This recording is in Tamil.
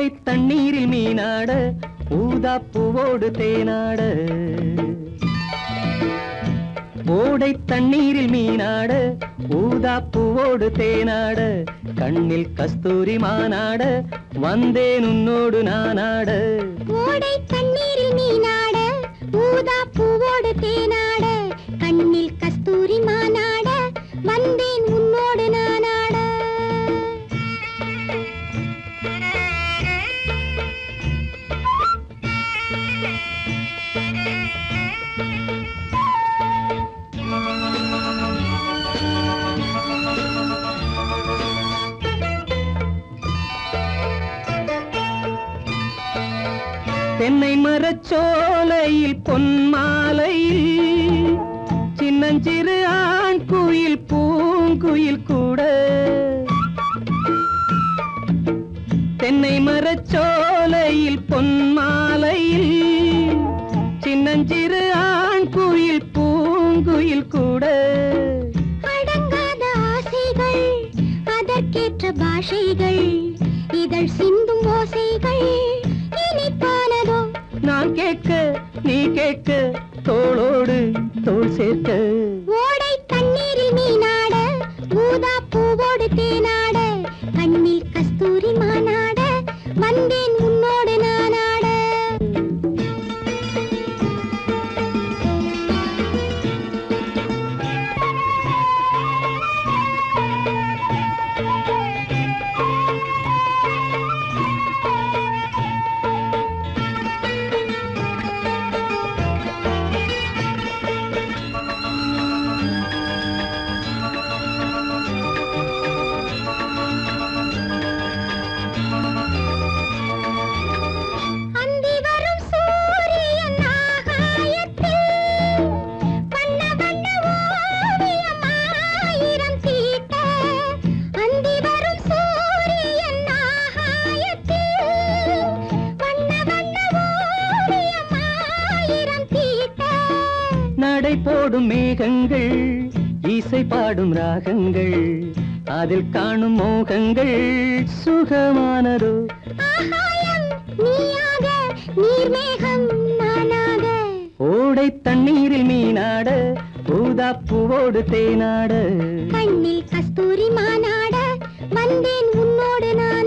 ஓடை தண்ணீரில் மீனாட ஊதா பூவோடு தேனாட ஓடை தண்ணீரில் மீனாட ஊதா பூவோடு தேனாட கண்ணில் கஸ்தூரி மானாட வந்தேன் உன்னோடு நானாட ஓடை தண்ணீரில் நீனாட ஊதா பூவோடு தேனாட கண்ணில் கஸ்தூரி மானாட வந்தேன் உன்னோடு நானாட தென்னை மரச்சோலையில் பொன்மாலையில் சின்னஞ்சிறு ஆண் குயில் பூங்குயில் கூட தென்னை மரச்சோலையில் பொன்மாலையில் சின்னஞ்சிறு ஆண் குயில் பூங்குயில் கூட அடங்காத ஆசைகள் அதற்கேற்ற பாஷைகள் இதழ் சிந்தும் ஓசைகள் இனிப்பானதோ நான் கேட்க நீ கேட்க தோளோடு தோள் சேர்க்க ஓடை தண்ணீரில் மீனாட ஊதா பூவோடு தேனாட கண்ணில் கஸ்தூரி மானாட வந்தேன் உன்னோடு நானாட அந்தி வரும் சூரியன் ஆகாயத்தில் வண்ண வண்ண ஓவியம் ஆயிரம் தீட்ட அந்தி வரும் சூரியன் ஆகாயத்தில் வண்ண வண்ண ஓவியம் ஆயிரம் தீட்ட நடை போடும் மேகங்கள் இசை பாடும் ராகங்கள் அதில் காணும் மோகங்கள் சுகமானதோ ஆகாயம் நீயாக நீர்மேகம் நானாக ஓடை தண்ணீரில் மீனாட ஊதா பூவோடு தேனாட கண்ணில் கஸ்தூரி மானாட வந்தேன் உன்னோடு நான்